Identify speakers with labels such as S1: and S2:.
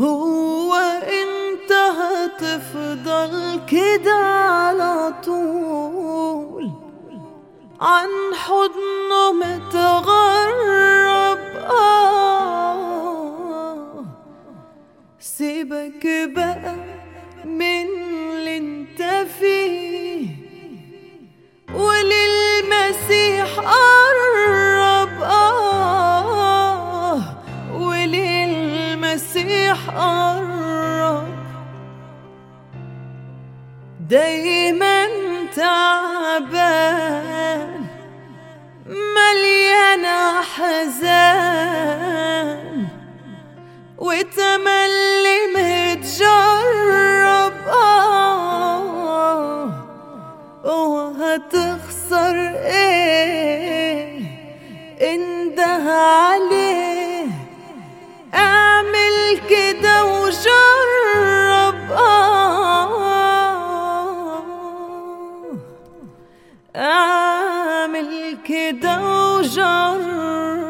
S1: هو انت هتفضل كده على طول عن حضنه متغرب آه سيبك بقى من اللي انت فيه وللمسيح قرب آه وللمسيح قرب دايما تعبان مليان حزان وتملي متجرب آه وهتخسر ايه انده عليه اعمل كده وجرب آه اعمل كده وجرب